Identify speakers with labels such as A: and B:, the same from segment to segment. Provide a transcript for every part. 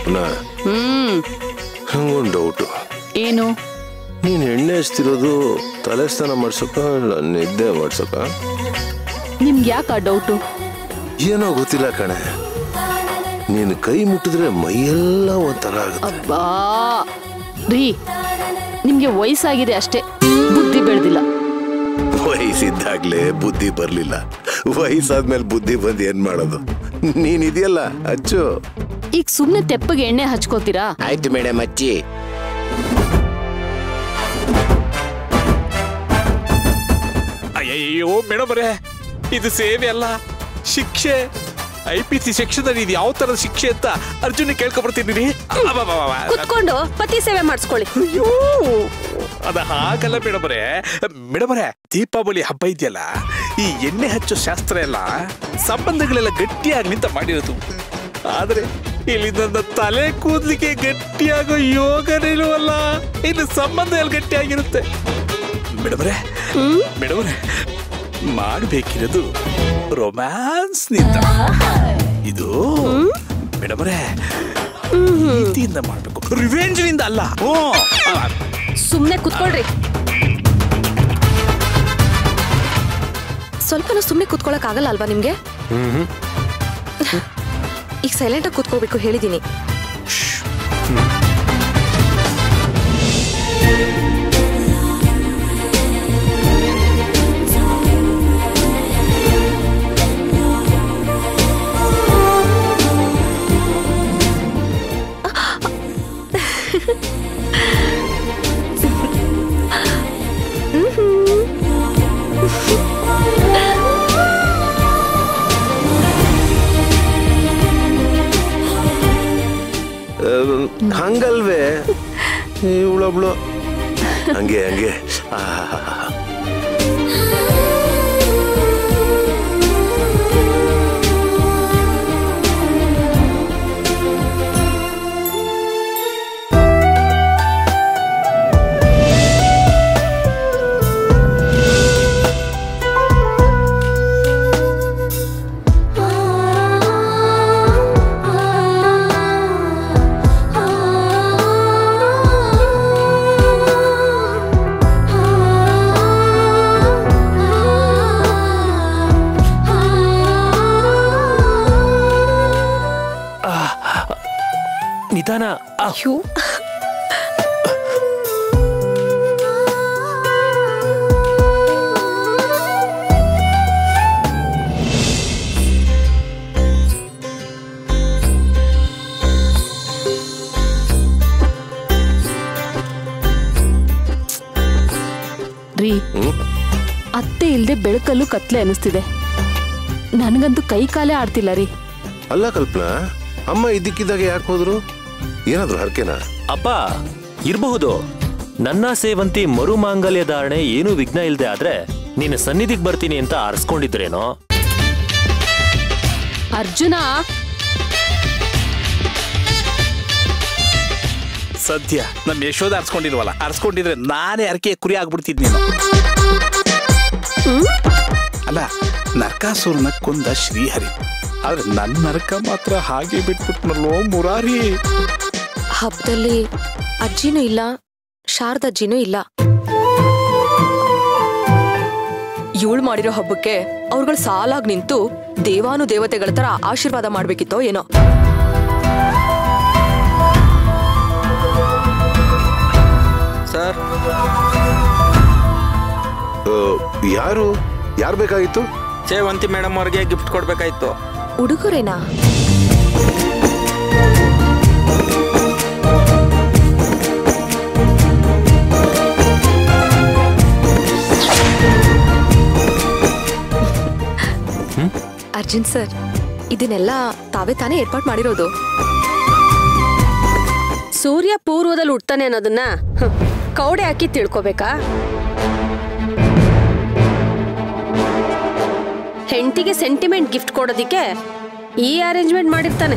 A: ಕಲ್ಪನಾ
B: ಹ್ಮ್
A: ಹಂಗೊಂದು doubt
B: ಏನು
A: ನೀನು ಎಣ್ಣೆ ಹಚ್ತಿರೋದು ತಲೆ ಸ್ನಾನ ಮಾಡ್ಸಕ್ಕ ಇಲ್ಲ ನಿದ್ದೆ ಮಾಡ್ಸಕ್ಕ
B: ನಿಮ್ಗೆ ಯಾಕೆ ಆ ಡೌಟು
A: ಏನೋ ಗೊತ್ತಿಲ್ಲ ಕಣೆ ನೀನು ಕೈ ಮುಟ್ಟಿದ್ರೆ ಮೈಯೆಲ್ಲ ಒಂಥರ ಆಗುತ್ತೆ
B: ಅಬ್ಬಾ ರೀ ನಿಮ್ಗೆ ವಯಸ್ಸಾಗಿದೆ ಅಷ್ಟೇ ಬುದ್ಧಿ ಬೆಳೆದಿಲ್ಲ
A: ವಯಸ್ಸಿದ್ದಾಗ್ಲೇ ಬುದ್ಧಿ ಬರ್ಲಿಲ್ಲ ವಯಸ್ಸಾದ್ಮೇಲೆ ಬುದ್ಧಿ ಬಂದು ಏನ್ ಮಾಡೋದು ನೀನಿದೆಯಲ್ಲ ಅಚ್ಚು
B: ಈಗ ಸುಮ್ನೆ ತೆಪ್ಪಗೆ ಎಣ್ಣೆ ಹಚ್ಕೋತೀರಾ
A: ಆಯ್ತು ಮೇಡಮ್ ಅಚ್ಚಿ
C: ಅಯ್ಯಯ್ಯೋ ಮೇಡಮ್ ಅವರೇ ಇದು ಸೇವೆ ಅಲ್ಲ ಶಿಕ್ಷೆ ಐ ಪಿ ಸಿ ಸೆಕ್ಷನ್ ಇದು ಯಾವ ತರದ ಶಿಕ್ಷೆ ಅಂತ ಅರ್ಜುನ್ ಕೇಳ್ಕೊಬರ್ತೀನಿ
D: ಕುತ್ಕೊಂಡು ಪತಿ ಸೇವೆ ಮಾಡಿಸ್ಕೊಳ್ಳಿ
C: ಅಯ್ಯೋ ಅದ ಹಾಗಲ್ಲ ಮೇಡಮರೇ ಮೇಡಮರೇ ದೀಪಾವಳಿ ಹಬ್ಬ ಇದೆಯಲ್ಲ ಈ ಎಣ್ಣೆ ಹಚ್ಚೋ ಶಾಸ್ತ್ರ ಎಲ್ಲ ಸಂಬಂಧಗಳೆಲ್ಲ ಗಟ್ಟಿಯಾಗಿ ನಿಂತ ಮಾಡಿರೋದು ಆದ್ರೆ ಇಲ್ಲಿ ನನ್ನ ತಲೆ ಕೂದ್ಲಿಕ್ಕೆ ಗಟ್ಟಿಯಾಗೋ ಯೋಗನಿಲ್ವಲ್ಲ ಇನ್ನು ಸಂಬಂಧ ಎಲ್ಲ ಗಟ್ಟಿಯಾಗಿರುತ್ತೆ ಮೇಡಮರೇ ಮೇಡಮರೇ ಮಾಡಬೇಕಿರೋದು ರೊಮ್ಯಾನ್ಸ್ ನಿಂದ ಇದು ಮೇಡಮರೇ ಪ್ರೀತಿಯಿಂದ ಮಾಡ್ಬೇಕು ರಿವೆಂಜ್ ನಿಂದ ಅಲ್ಲ ಹ್ಞೂ ಆ,
D: ಸುಮ್ನೆ ಕುತ್ಕೊಳ್ರಿ ಸ್ವಲ್ಪನೂ ಸುಮ್ನೆ ಕುತ್ಕೊಳಕ್ ಆಗಲ್ಲ ಅಲ್ವಾ ನಿಮ್ಗೆ ಈಗ ಸೈಲೆಂಟ್ ಆಗಿ ಕುತ್ಕೋಬೇಕು ಹೇಳಿದೀನಿ
A: ಹಂಗಲ್ವೇ ಇವಳೊಬ್ಳು ಹಂಗೆ ಹಂಗೆ ಆಹಾಹಾಹಾ.
E: ನಿಧಾನ ಆ,
D: ಅಯ್ಯೋ
B: ರೀ
A: ಹ್ಮ್?
B: ಅತ್ತೆ ಇಲ್ದೆ ಬೆಳಕಲ್ಲೂ ಕತ್ಲೆ ಅನಿಸ್ತಿದೆ ನನಗಂತೂ ಕೈ ಕಾಲೇ ಆಡ್ತಿಲ್ಲ ರೀ
A: ಅಲ್ಲ ಕಲ್ಪನಾ ಅಮ್ಮ ಇದ್ದಕ್ಕಿದ್ದಾಗ ಯಾಕೆ ಹೋದ್ರು ಏನಾದ್ರು ಹರಕೆನಾ
E: ಅಪ್ಪ ಇರಬಹುದು ನನ್ನ ಸೇವಂತಿ ಮರು ಮಾಂಗಲ್ಯ ಧಾರಣೆ ಏನೂ ವಿಘ್ನ ಇಲ್ದೆ ಆದ್ರೆ ನೀನು ಸನ್ನಿಧಿಗೆ ಬರ್ತೀನಿ ಅಂತ ಆರಿಸ್ಕೊಂಡಿದ್ರೇನೋ
B: ಅರ್ಜುನ
C: ಸದ್ಯ ನಮ್ಮ ಯಶೋಧ ಅರ್ಸ್ಕೊಂಡಿಲ್ವಲ್ಲ ಅರ್ಸ್ಕೊಂಡಿದ್ರೆ ನಾನೇ ಅರಕೆ ಕುರಿ ಆಗ್ಬಿಡ್ತಿದ್ ನೀನು ಅಲ್ಲ ನರಕಾಸುರನ ಕೊಂದ ಶ್ರೀಹರಿ ಆದ್ರೆ ನನ್ನ ನರಕ ಮಾತ್ರ ಹಾಗೆ ಬಿಟ್ಬಿಟ್ನಲ್ಲೋ ಮುರಾರಿ
D: ಹಬ್ಬದಲ್ಲಿ ಅಜ್ಜಿನೂ ಇಲ್ಲ ಶಾರದಜ್ಜಿನೂ ಇಲ್ಲ ಇವಳು ಮಾಡಿರೋ ಹಬ್ಬಕ್ಕೆ ಅವ್ರುಗಳು ಸಾಲಾಗಿ ನಿಂತು ದೇವಾನು ದೇವತೆಗಳ ತರ ಆಶೀರ್ವಾದ ಮಾಡ್ಬೇಕಿತ್ತೋ ಏನೋ
F: ಸರ್
A: ಆ, ಯಾರು ಯಾರು ಬೇಕಾಗಿತ್ತು
F: ಸೇವಂತಿ ಮೇಡಮ್ ಅವ್ರಿಗೆ ಗಿಫ್ಟ್ ಕೊಡ್ಬೇಕಾಯ್ತು
D: ಉಡುಗೊರೆನಾ ಅರ್ಜುನ್ ಸರ್ ಇದನ್ನೆಲ್ಲ ತಾವೇ ತಾನೇ ಏರ್ಪಾಟ್ ಮಾಡಿರೋದು
G: ಸೂರ್ಯ ಪೂರ್ವದಲ್ಲಿ ಹುಟ್ತಾನೆ ಅನ್ನೋದನ್ನ ಹ್ಮ್, ಕೌಡೆ ಹಾಕಿ ತಿಳ್ಕೊಬೇಕಾ ಹೆಂಡತಿಗೆ ಸೆಂಟಿಮೆಂಟ್ ಗಿಫ್ಟ್ ಕೊಡೋದಿಕ್ಕೆ ಈ ಅರೇಂಜ್ಮೆಂಟ್ ಮಾಡಿರ್ತಾನೆ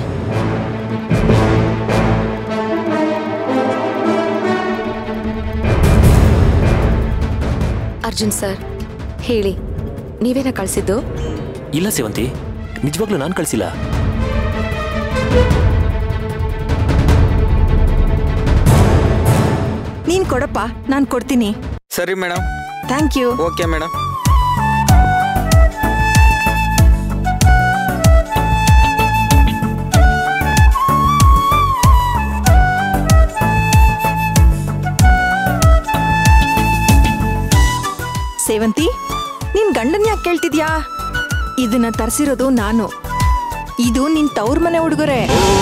D: ಅರ್ಜುನ್ ಸರ್ ಹೇಳಿ ನೀವೇನ ಕಳ್ಸಿದ್ದು
E: ಇಲ್ಲ ಸೇವಂತಿ ನಿಜವಾಗ್ಲೂ ನಾನು ಕಳ್ಸಿಲ್ಲ
H: ನೀನ್ ಕೊಡಪ್ಪ ನಾನ್ ಕೊಡ್ತೀನಿ
F: ಸರಿ madam
H: thank you
F: okay madam
H: Sevanthi ನಿನ್ ಗಂಡನ್ ಯಾಕೆ ಕೇಳ್ತಿದ್ಯಾ ಇದನ್ನ ತರ್ಸಿರೋದು ನಾನು ಇದು ನಿನ್ ತವ್ರ ಮನೆ ಹುಡುಗರೆ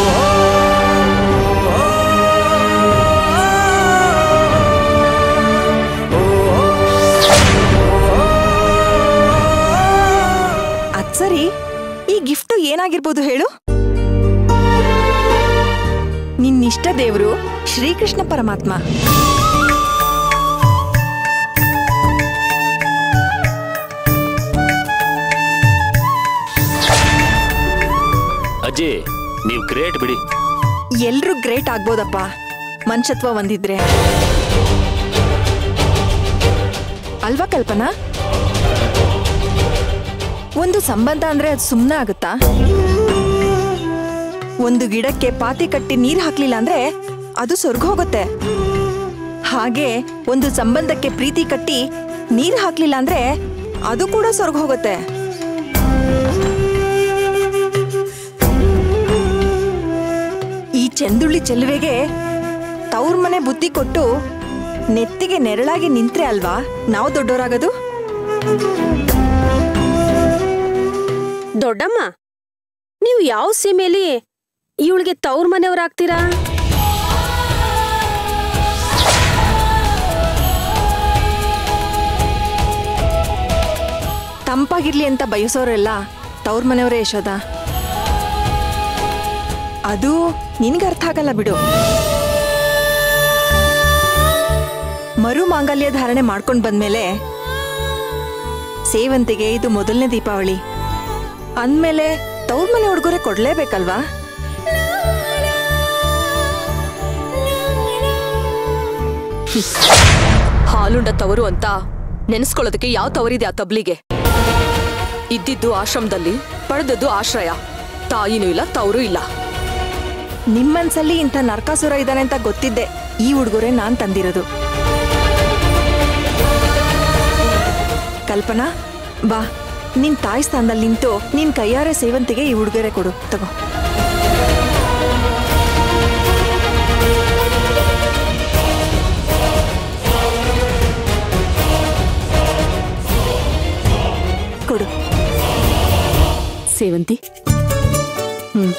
H: ಅದ್ ಸರಿ ಈ ಗಿಫ್ಟು ಏನಾಗಿರ್ಬೋದು ಹೇಳು ನಿನ್ನಿಷ್ಟ ದೇವ್ರು ಶ್ರೀಕೃಷ್ಣ ಪರಮಾತ್ಮ
E: ಅಜ್ಜಿ ನೀವು ಗ್ರೇಟ್ ಬಿಡಿ
H: ಎಲ್ರೂ ಗ್ರೇಟ್ ಆಗ್ಬೋದಪ್ಪ ಮನುಷ್ಯತ್ವ ಒಂದಿದ್ರೆ ಅಲ್ವಾ ಕಲ್ಪನಾ ಒಂದು ಸಂಬಂಧ ಅಂದ್ರೆ ಅದು ಸುಮ್ಮನೆ ಆಗುತ್ತಾ ಒಂದು ಗಿಡಕ್ಕೆ ಪಾತಿ ಕಟ್ಟಿ ನೀರ್ ಹಾಕ್ಲಿಲ್ಲ ಅಂದ್ರೆ ಅದು ಸ್ವರ್ಗ ಹೋಗುತ್ತೆ ಹಾಗೆ ಒಂದು ಸಂಬಂಧಕ್ಕೆ ಪ್ರೀತಿ ಕಟ್ಟಿ ನೀರ್ ಹಾಕ್ಲಿಲ್ಲ ಅಂದ್ರೆ ಅದು ಕೂಡ ಸ್ವರ್ಗ ಹೋಗುತ್ತೆ ಈ ಚೆಂದುಳ್ಳಿ ಚೆಲುವೆಗೆ ತವ್ರ ಮನೆ ಬುದ್ಧಿ ಕೊಟ್ಟು ನೆತ್ತಿಗೆ ನೆರಳಾಗಿ ನಿಂತ್ರೆ ಅಲ್ವಾ ನಾವು ದೊಡ್ಡವರಾಗೋದು
G: ದೊಡ್ಡಮ್ಮ ನೀವು ಯಾವ ಸೀಮೆಯಲ್ಲಿ ಇವಳಿಗೆ ತವ್ರ ಮನೆಯವ್ರಾಗ್ತೀರಾ
H: ತಂಪಾಗಿರ್ಲಿ ಅಂತ ಬಯಸೋರೆಲ್ಲ ತವ್ರ ಮನೆಯವರೇ ಯಶೋದ ಅದು ನಿನ್ಗೆ ಅರ್ಥ ಆಗಲ್ಲ ಬಿಡು ಮರು ಮಾಂಗಲ್ಯ ಧಾರಣೆ ಮಾಡ್ಕೊಂಡ್ ಬಂದ್ಮೇಲೆ ಸೇವಂತಿಗೆ ಇದು ಮೊದಲನೇ ದೀಪಾವಳಿ ಅಂದ್ಮೇಲೆ ತವ್ರ ಮನೆ ಹುಡುಗರೆ ಕೊಡ್ಲೇಬೇಕಲ್ವಾ
D: ಹಾಲುಂಡ ತವರು ಅಂತ ನೆನೆಸ್ಕೊಳ್ಳೋದಕ್ಕೆ ಯಾವ ತವರಿದೆ ಆ ತಬ್ಲಿಗೆ ಇದ್ದಿದ್ದು ಆಶ್ರಮದಲ್ಲಿ ಪಡೆದದ್ದು ಆಶ್ರಯ ತಾಯಿನೂ ಇಲ್ಲ ತವರು ಇಲ್ಲ
H: ನಿಮ್ಮನ್ಸಲ್ಲಿ ಇಂಥ ನರಕಾಸುರ ಇದ್ದಾನೆ ಅಂತ ಗೊತ್ತಿದ್ದೆ ಈ ಉಡುಗೊರೆ ನಾನ್ ತಂದಿರೋದು ಕಲ್ಪನಾ ಬಾ ನಿನ್ ತಾಯಿ ಸ್ಥಾನದಲ್ಲಿ ನಿಂತು ನಿನ್ ಕೈಯಾರೆ ಸೇವಂತಿಗೆ ಈ ಉಡುಗೊರೆ ಕೊಡು ತಗೋ ಕೊಡು
B: ಸೇವಂತಿ ಹ್ಮ್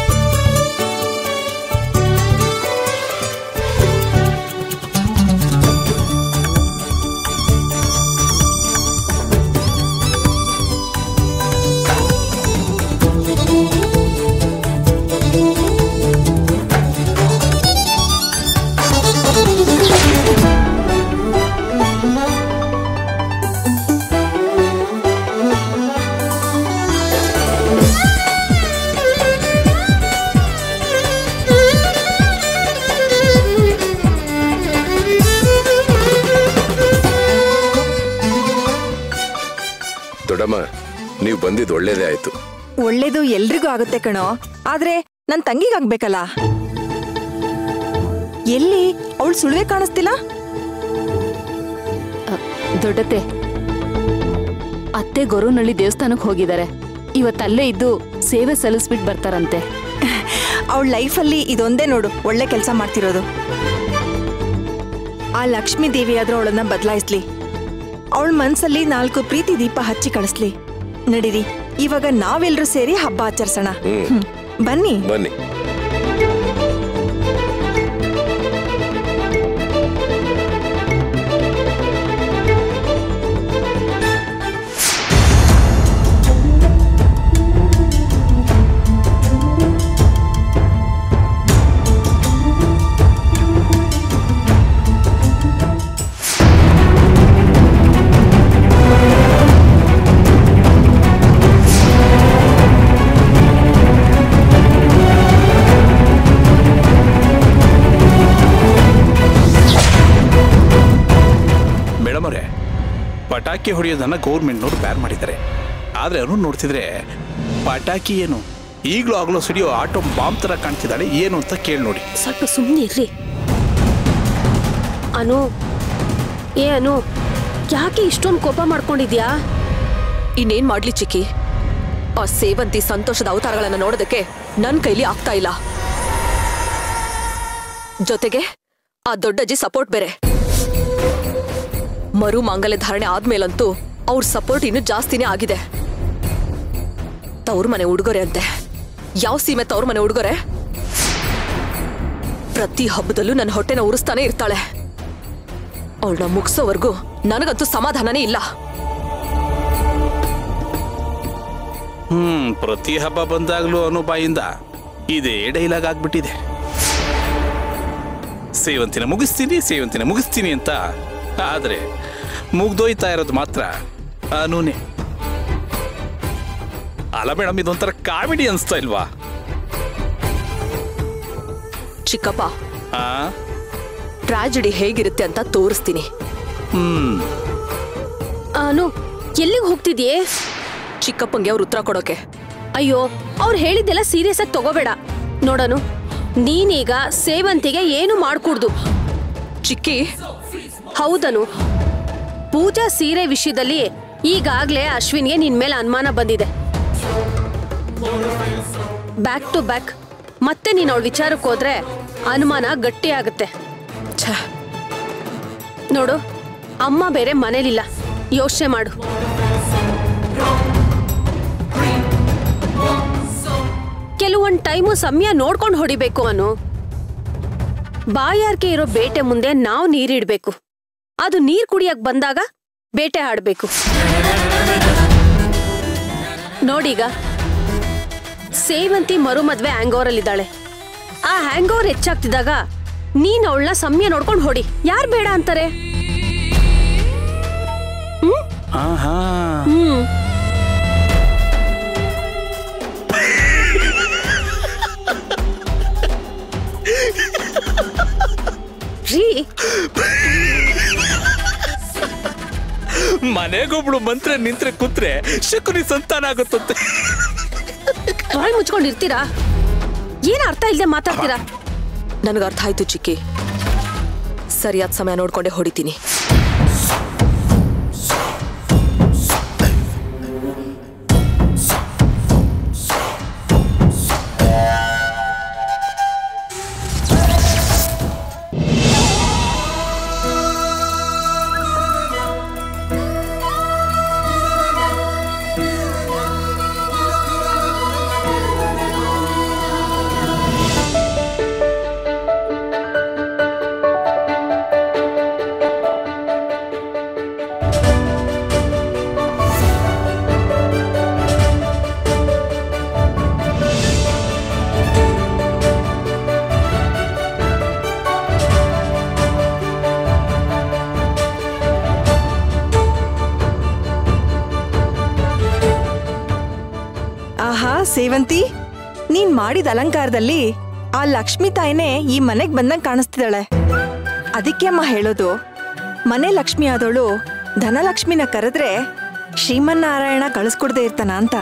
A: ದೊಡ್ಡಮ್ಮ ನೀವು ಬಂದಿದ್ದು ಒಳ್ಳೇದೇ ಆಯ್ತು
H: ಒಳ್ಳೇದು ಎಲ್ರಿಗೂ ಆಗುತ್ತೆ ಕಣೋ ಆದ್ರೆ ನನ್ ತಂಗಿಗಾಗ್ಬೇಕಲ್ಲ ಎಲ್ಲಿ ಅವಳು ಸುಳುವೆ ಕಾಣಿಸ್ತಿಲ್ಲ
B: ಅ, ದೊಡ್ಡತ್ತೆ ಅತ್ತೆ ಗೊರುನಳ್ಳಿ ದೇವಸ್ಥಾನಕ್ಕೆ ಹೋಗಿದ್ದಾರೆ ಇವತ್ತಲ್ಲೇ ಇದ್ದು ಸೇವೆ ಸಲ್ಲಿಸ್ಬಿಟ್ಟು ಬರ್ತಾರಂತೆ
H: ಅವಳ ಲೈಫಲ್ಲಿ ಇದೊಂದೇ ನೋಡು ಒಳ್ಳೆ ಕೆಲಸ ಮಾಡ್ತಿರೋದು ಆ ಲಕ್ಷ್ಮೀ ದೇವಿ ಆದ್ರೂ ಅವಳನ್ನ ಬದಲಾಯಿಸ್ಲಿ ಅವಳ ಮನ್ಸಲ್ಲಿ ನಾಲ್ಕು ಪ್ರೀತಿ ದೀಪ ಹಚ್ಚಿ ಕಳಿಸ್ಲಿ ನಡೀರಿ ಇವಾಗ ನಾವೆಲ್ಲರೂ ಸೇರಿ ಹಬ್ಬ ಆಚರಿಸೋಣ ಹ್ಮ್. ಬನ್ನಿ
A: ಬನ್ನಿ
C: ಮೇಡಮ್ ಅವರೇ ಪಟಾಕಿ ಹೊಡೆಯೋದನ್ನ ಗೌರ್ಮೆಂಟ್ನವ್ರು ಬ್ಯಾನ್ ಮಾಡಿದ್ದಾರೆ ಆದರೆ ಅವನು ನೋಡ್ತಿದ್ರೆ ಪಟಾಕಿ ಏನು ಈಗಲೂ ಆಗಲೂ ಸಿಡಿಯೋ ಆಟೋ ಬಾಂಬ್ ಥರ ಕಾಣ್ತಿದ್ದಾಳೆ ಏನು ಅಂತ ಕೇಳಿ ನೋಡಿ
G: ಸ್ವಲ್ಪ ಸುಮ್ಮನೆ ಇರ್ರಿ ಅನು ಏ ಅನು ಯಾಕೆ ಇಷ್ಟೊಂದು ಕೋಪ ಮಾಡ್ಕೊಂಡಿದ್ಯಾ
D: ಇನ್ನೇನ್ ಮಾಡ್ಲಿ ಚಿಕ್ಕಿ ಆ ಸೇವಂತಿ ಸಂತೋಷದ ಅವತಾರಗಳನ್ನ ನೋಡೋದಕ್ಕೆ ನನ್ ಕೈಲಿ ಆಗ್ತಾ ಇಲ್ಲ ಜೊತೆಗೆ ಆ ದೊಡ್ಡಜ್ಜಿ ಸಪೋರ್ಟ್ ಬೇರೆ ಮರು ಮಾಂಗಲ್ಯ ಧಾರಣೆ ಆದ್ಮೇಲಂತೂ ಅವ್ರ ಸಪೋರ್ಟ್ ಇನ್ನು ಜಾಸ್ತಿನೇ ಆಗಿದೆ ತವ್ರ ಮನೆ ಉಡುಗೊರೆ ಅಂತೆ ಯಾವ ಸೀಮೆ ತವ್ರ ಮನೆ ಉಡುಗೊರೆ ಪ್ರತಿ ಹಬ್ಬದಲ್ಲೂ ನನ್ನ ಹೊಟ್ಟೆನ ಉರಿಸ್ತಾನೆ ಇರ್ತಾಳೆ ಅವಳನ್ನ ಮುಗಿಸೋವರೆಗೂ ನನಗಂತೂ ಸಮಾಧಾನನೇ ಇಲ್ಲ
C: ಹ್ಮ್ ಪ್ರತಿ ಹಬ್ಬ ಬಂದಾಗ್ಲೂ ಅನ್ನೋ ಬಾಯಿಂದ ಇದೇ ಡೈಲಾಗ್ ಆಗ್ಬಿಟ್ಟಿದೆ ಸೇವಂತಿನ ಮುಗಿಸ್ತೀನಿ ಸೇವಂತಿನ ಮುಗಿಸ್ತೀನಿ ಅಂತ ಆದ್ರೆ ಮುಗ್ದೋಯ್ತಾ ಇರೋದು ಮಾತ್ರ ಅನೂನೆ ಅಲ್ಲ ಮೇಡಮ್ ಇದೊಂಥರ ಕಾಮಿಡಿ ಅನ್ಸ್ತಾ ಇಲ್ವಾ
D: ಚಿಕ್ಕಪ್ಪ
C: ಆ
D: ಟ್ರಾಜಿಡಿ ಹೇಗಿರುತ್ತೆ ಅಂತ ತೋರಿಸ್ತೀನಿ
C: ಹ್ಮ್
G: ಅನು ಎಲ್ಲಿಗೆ ಹೋಗ್ತಿದ್ಯೇ
D: ಚಿಕ್ಕಪ್ಪಂಗೆ ಅವ್ರು ಉತ್ತರ ಕೊಡೋಕೆ
G: ಅಯ್ಯೋ ಅವ್ರು ಹೇಳಿದ್ದೆಲ್ಲ ಸೀರಿಯಸ್ ಆಗಿ ತಗೋಬೇಡ ನೋಡನು ನೀನೀಗ ಸೇವಂತಿಗೆ ಏನು ಮಾಡ್ಕೂಡ್ದು
D: ಚಿಕ್ಕಿ
G: ಹೌದನು ಪೂಜಾ ಸೀರೆ ವಿಷಯದಲ್ಲಿ ಈಗಾಗ್ಲೇ ಅಶ್ವಿನ್ಗೆ ನಿನ್ ಮೇಲೆ ಅನುಮಾನ ಬಂದಿದೆ ಬ್ಯಾಕ್ ಟು ಬ್ಯಾಕ್ ಮತ್ತೆ ನೀನ್ ಅವಳ ವಿಚಾರಕ್ಕೆ ಹೋದ್ರೆ ಅನುಮಾನ ಗಟ್ಟಿ ಆಗುತ್ತೆ
D: ಛ
G: ನೋಡು ಅಮ್ಮ ಬೇರೆ ಮನೇಲಿಲ್ಲ ಯೋಚನೆ ಮಾಡು ಕೆಲವೊಂದ್ ಟೈಮು ಸಮಯ ನೋಡ್ಕೊಂಡು ಹೊಡಿಬೇಕು ಅನು ಬಾಯಾರ್ಕೆ ಇರೋ ಬೇಟೆ ಮುಂದೆ ನಾವು ನೀರಿಡ್ಬೇಕು ಅದು ನೀರ್ ಕುಡಿಯಕ್ ಬಂದಾಗ ಬೇಟೆ ಆಡ್ಬೇಕು ನೋಡೀಗ ಸೇವಂತಿ ಮರುಮದ್ವೆ ಹ್ಯಾಂಗೋರಲ್ಲಿದ್ದಾಳೆ ಆ ಹ್ಯಾಂಗೋವರ್ ಹೆಚ್ಚಾಗ್ತಿದ್ದಾಗ ನೀನ್ ಅವಳನ್ನ ಸಮಯ ನೋಡ್ಕೊಂಡು ಹೊಡಿ ಯಾರ್ ಬೇಡ ಅಂತಾರೆ
C: ಆಹಾ
G: ಹ್ಮ್ ರೀ
C: ಮನೆಗೊಬ್ಳು ಮಂತ್ರ ನಿಂತ್ರೆ ಕೂತ್ರೆ ಶಕುನಿ ಸಂತಾನ ಆಗುತ್ತಂತೆ
G: ಬಾಯಿ ಮುಚ್ಕೊಂಡಿರ್ತೀರಾ ಏನ್ ಅರ್ಥ ಇಲ್ದೆ ಮಾತಾಡ್ತೀರಾ
D: ನನಗೆ ಅರ್ಥ ಆಯ್ತು ಚಿಕ್ಕಿ ಸರಿಯಾದ ಸಮಯ ನೋಡ್ಕೊಂಡೆ ಹೊಡಿತೀನಿ
H: ಆಹಾ ಸೇವಂತಿ ನೀನ್ ಮಾಡಿದ ಅಲಂಕಾರದಲ್ಲಿ ಆ ಲಕ್ಷ್ಮಿ ತಾಯಿನೇ ಈ ಮನೆಗ್ ಬಂದಂಗ್ ಕಾಣಿಸ್ತಿದ್ದಾಳೆ ಅದಕ್ಕೆ ಅಮ್ಮ ಹೇಳೋದು ಮನೆ ಲಕ್ಷ್ಮಿ ಆದವಳು ಧನಲಕ್ಷ್ಮಿನ ಕರೆದ್ರೆ ಶ್ರೀಮನ್ನಾರಾಯಣ ಕಳಿಸ್ಕೊಡ್ದೇ ಇರ್ತಾನ ಅಂತ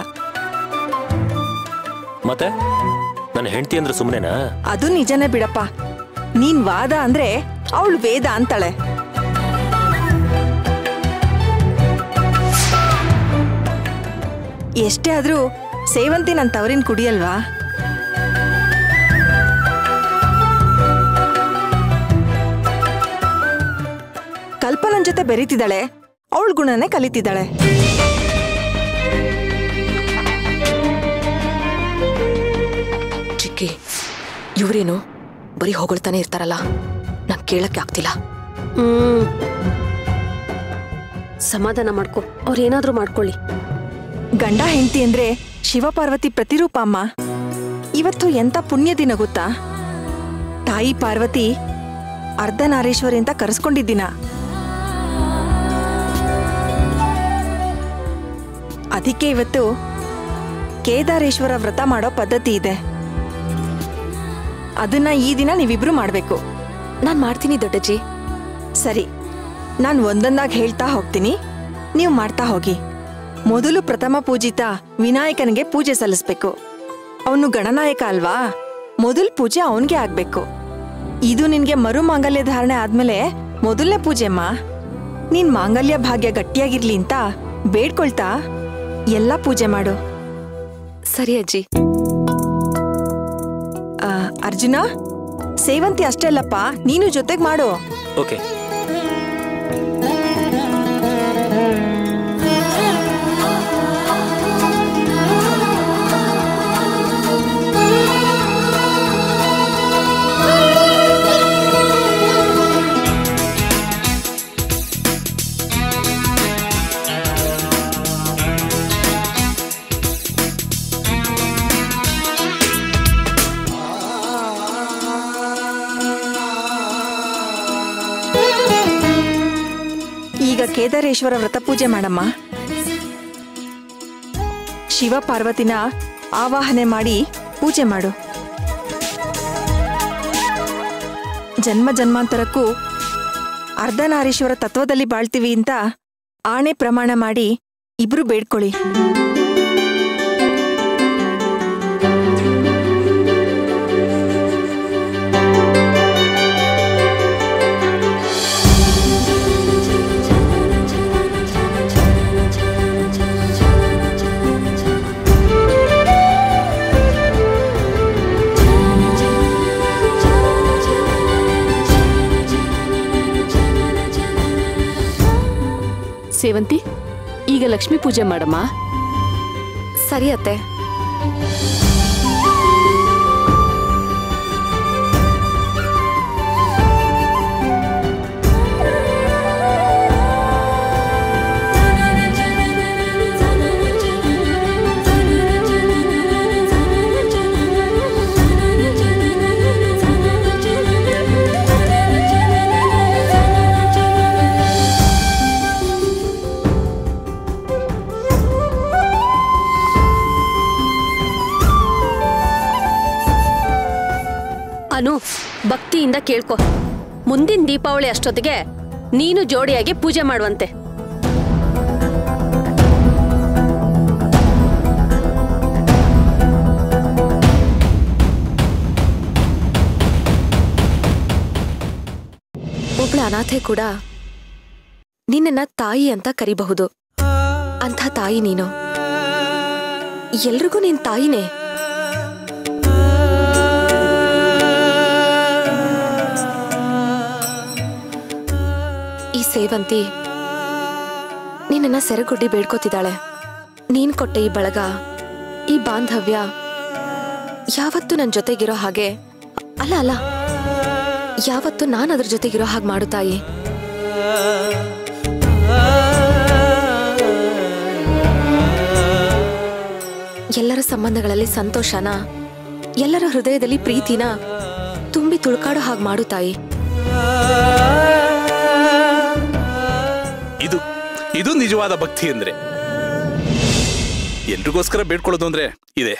E: ಮತ್ತೆ ನನ್ನ ಹೆಂಡತಿ ಅಂದ್ರೆ ಸುಮ್ಮನೆನಾ
H: ಅದು ನಿಜನೇ ಬಿಡಪ್ಪ ನೀನ್ ವಾದ ಅಂದ್ರೆ ಅವಳು ವೇದ ಅಂತಾಳೆ ಎಷ್ಟೇ ಆದ್ರೂ ಸೇವಂತಿ ನನ್ ತವರಿನ ಕುಡಿಯಲ್ವಾ ಕಲ್ಪನನ್ ಜೊತೆ ಬೆರೀತಿದ್ದಾಳೆ ಅವಳ ಗುಣನೇ ಕಲಿತಿದ್ದಾಳೆ
D: ಚಿಕ್ಕಿ ಇವ್ರೇನು ಬರೀ ಹೊಗಳ್ತಾನೆ ಇರ್ತಾರಲ್ಲ ನಂಗೆ ಕೇಳಕ್ಕೆ ಆಗ್ತಿಲ್ಲ
G: ಹ್ಮ್ ಸಮಾಧಾನ ಮಾಡ್ಕೊ ಅವ್ರೇನಾದ್ರೂ ಮಾಡ್ಕೊಳ್ಳಿ
H: ಗಂಡ ಹೆಂಡತಿ ಅಂದ್ರೆ ಶಿವಪಾರ್ವತಿ ಪ್ರತಿರೂಪ ಅಮ್ಮ ಇವತ್ತು ಎಂತ ಪುಣ್ಯ ದಿನ ಗೊತ್ತಾ ತಾಯಿ ಪಾರ್ವತಿ ಅರ್ಧನಾರೀಶ್ವರಿ ಅಂತ ಕರೆಸ್ಕೊಂಡಿದ್ದಿನ ಅದಕ್ಕೆ ಇವತ್ತು ಕೇದಾರೇಶ್ವರ ವ್ರತ ಮಾಡೋ ಪದ್ಧತಿ ಇದೆ ಅದನ್ನ ಈ ದಿನ ನೀವಿಬ್ರು ಮಾಡ್ಬೇಕು
D: ನಾನು ಮಾಡ್ತೀನಿ ದೊಡ್ಡಜ್ಜಿ
H: ಸರಿ ನಾನು ಒಂದೊಂದಾಗಿ ಹೇಳ್ತಾ ಹೋಗ್ತೀನಿ ನೀವು ಮಾಡ್ತಾ ಹೋಗಿ ಮೊದಲು ಪ್ರಥಮ ಪೂಜಿತ ವಿನಾಯಕನಿಗೆ ಪೂಜೆ ಸಲ್ಲಿಸ್ಬೇಕು ಅವನು ಗಣನಾಯಕ ಅಲ್ವಾ ಮೊದಲ ಪೂಜೆ ಅವನಿಗೆ ಆಗ್ಬೇಕು ಇದು ನಿನ್ಗೆ ಮರು ಮಾಂಗಲ್ಯ ಧಾರಣೆ ಆದ್ಮೇಲೆ ಮೊದಲನೇ ಪೂಜೆಮ್ಮ ನೀನ್ ಮಾಂಗಲ್ಯ ಭಾಗ್ಯ ಗಟ್ಟಿಯಾಗಿರ್ಲಿ ಅಂತ ಬೇಡ್ಕೊಳ್ತಾ ಎಲ್ಲ ಪೂಜೆ ಮಾಡು
D: ಸರಿ ಅಜ್ಜಿ
H: ಆ, ಅರ್ಜುನ ಸೇವಂತಿ ಅಷ್ಟೇ ಅಲ್ಲಪ್ಪ ನೀನು ಜೊತೆಗ್ ಮಾಡು
E: ಓಕೆ
H: ಈಗ ಕೇದಾರೇಶ್ವರ ವ್ರತ ಪೂಜೆ ಮಾಡಮ್ಮ ಶಿವ ಪಾರ್ವತಿನ ಆವಾಹನೆ ಮಾಡಿ ಪೂಜೆ ಮಾಡು ಜನ್ಮ ಜನ್ಮಾಂತರಕ್ಕೂ ಅರ್ಧನಾರೀಶ್ವರ ತತ್ವದಲ್ಲಿ ಬಾಳ್ತೀವಿ ಅಂತ ಆಣೆ ಪ್ರಮಾಣ ಮಾಡಿ ಇಬ್ರು ಬೇಡ್ಕೊಳ್ಳಿ
B: ಸೇವಂತಿ ಈಗ ಲಕ್ಷ್ಮೀ ಪೂಜೆ ಮಾಡಮ್ಮ
D: ಸರಿ ಅತ್ತೆ
G: ಅನು ಭಕ್ತಿಯಿಂದ ಕೇಳ್ಕೊ ಮುಂದಿನ ದೀಪಾವಳಿ ಅಷ್ಟೊತ್ತಿಗೆ ನೀನು ಜೋಡಿಯಾಗಿ ಪೂಜೆ ಮಾಡುವಂತೆ
D: ಒಬ್ಳ ಅನಾಥೆ ಕೂಡ ನಿನ್ನನ್ನ ತಾಯಿ ಅಂತ ಕರಿಬಹುದು ಅಂಥ ತಾಯಿ ನೀನು ಎಲ್ರಿಗೂ ನಿನ್ ತಾಯಿನೇ ಈ ಸೇವಂತಿ ನಿನ್ನನ್ನ ಸೆರೆಗುಡ್ಡಿ ಬೇಡ್ಕೋತಿದ್ದಾಳೆ ನೀನ್ ಕೊಟ್ಟ ಈ ಬಳಗ ಈ ಬಾಂಧವ್ಯ ಯಾವತ್ತು ನನ್ನ ಜೊತೆಗಿರೋ ಹಾಗೆ ಅಲ್ಲ ಅಲ್ಲ ಯಾವತ್ತು ನಾನು ಅದ್ರ ಜೊತೆಗಿರೋ ಹಾಗೆ ಮಾಡು ತಾಯಿ ಎಲ್ಲರ ಸಂಬಂಧಗಳಲ್ಲಿ ಸಂತೋಷನ ಎಲ್ಲರ ಹೃದಯದಲ್ಲಿ ಪ್ರೀತಿನ ತುಂಬಿ ತುಳ್ಕಾಡೋ ಹಾಗೆ ಮಾಡು ತಾಯಿ
C: ಇದು ಇದು ನಿಜವಾದ ಭಕ್ತಿ ಅಂದ್ರೆ ಎಲ್ರಿಗೋಸ್ಕರ ಬೇಡ್ಕೊಳ್ಳೋದು ಅಂದ್ರೆ ಇದೆ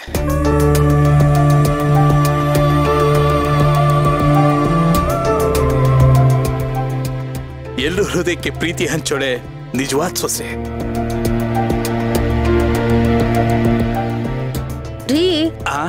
C: ಎಲ್ರ ಹೃದಯಕ್ಕೆ ಪ್ರೀತಿ ಹಂಚೋಳೆ ನಿಜವಾದ ಸೊಸೆ
G: ರೀ
C: ಆ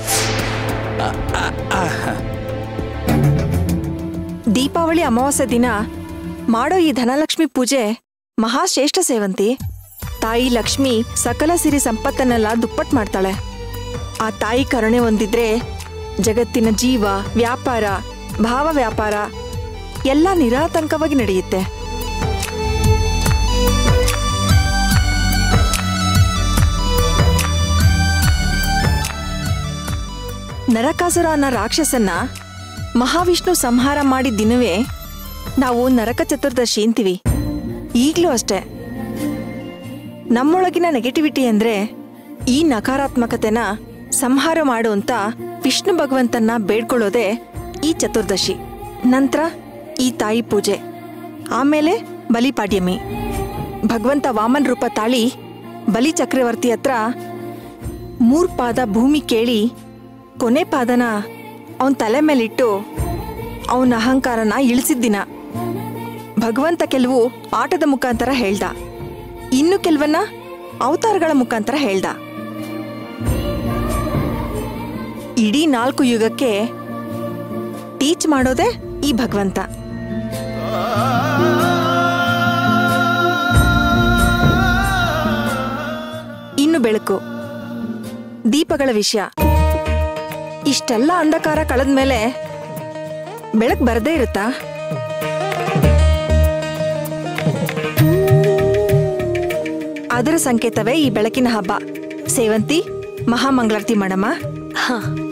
H: ದೀಪಾವಳಿ ಅಮಾವಾಸ್ಯೆ ದಿನ ಮಾಡೋ ಈ ಧನಲಕ್ಷ್ಮಿ ಪೂಜೆ ಮಹಾಶ್ರೇಷ್ಠ ಸೇವಂತಿ ತಾಯಿ ಲಕ್ಷ್ಮಿ ಸಕಲ ಸಿರಿ ಸಂಪತ್ತನ್ನೆಲ್ಲ ದುಪ್ಪಟ್ ಮಾಡ್ತಾಳೆ ಆ ತಾಯಿ ಕರುಣೆ ಹೊಂದಿದ್ರೆ ಜಗತ್ತಿನ ಜೀವ ವ್ಯಾಪಾರ ಭಾವ ವ್ಯಾಪಾರ ಎಲ್ಲ ನಿರಾತಂಕವಾಗಿ ನಡೆಯುತ್ತೆ ನರಕಾಸುರ ಅನ್ನೋ ರಾಕ್ಷಸನ್ನ ಮಹಾವಿಷ್ಣು ಸಂಹಾರ ಮಾಡಿದ ದಿನವೇ ನಾವು ನರಕ ಚತುರ್ದಶಿ ಅಂತೀವಿ ಈಗಲೂ ಅಷ್ಟೇ ನಮ್ಮೊಳಗಿನ ನೆಗೆಟಿವಿಟಿ ಅಂದ್ರೆ ಈ ನಕಾರಾತ್ಮಕತೆನ ಸಂಹಾರ ಮಾಡು ಅಂತ ವಿಷ್ಣು ಭಗವಂತನ ಬೇಡ್ಕೊಳ್ಳೋದೇ ಈ ಚತುರ್ದಶಿ ನಂತರ ಈ ತಾಯಿ ಪೂಜೆ ಆಮೇಲೆ ಬಲಿಪಾಡ್ಯಮಿ ಭಗವಂತ ವಾಮನ್ ರೂಪ ತಾಳಿ ಬಲಿ ಚಕ್ರವರ್ತಿ ಹತ್ರ ಮೂರ್ ಪಾದ ಭೂಮಿ ಕೇಳಿ ಕೊನೆ ಪಾದನ ಅವನ್ ತಲೆ ಮೇಲಿಟ್ಟು ಅವನ ಅಹಂಕಾರನ ಇಳಿಸಿದ್ದಿನ ಭಗವಂತ ಕೆಲವು ಆಟದ ಮುಖಾಂತರ ಹೇಳ್ದ ಇನ್ನು ಕೆಲವನ್ನ ಅವತಾರಗಳ ಮುಖಾಂತರ ಹೇಳ್ದ ಇಡೀ ನಾಲ್ಕು ಯುಗಕ್ಕೆ ಟೀಚ್ ಮಾಡೋದೇ ಈ ಭಗವಂತ ಬೆಳಕು ದೀಪಗಳ ವಿಷಯ ಇಷ್ಟೆಲ್ಲ ಅಂಧಕಾರ ಕಳೆದ್ಮೇಲೆ ಬೆಳಕು ಬರದೇ ಇರುತ್ತಾ ಅದರ ಸಂಕೇತವೇ ಈ ಬೆಳಕಿನ ಹಬ್ಬ ಸೇವಂತಿ ಮಹಾಮಂಗಳಾರತಿ ಮಾಡಮ್ಮ
D: ಹಾ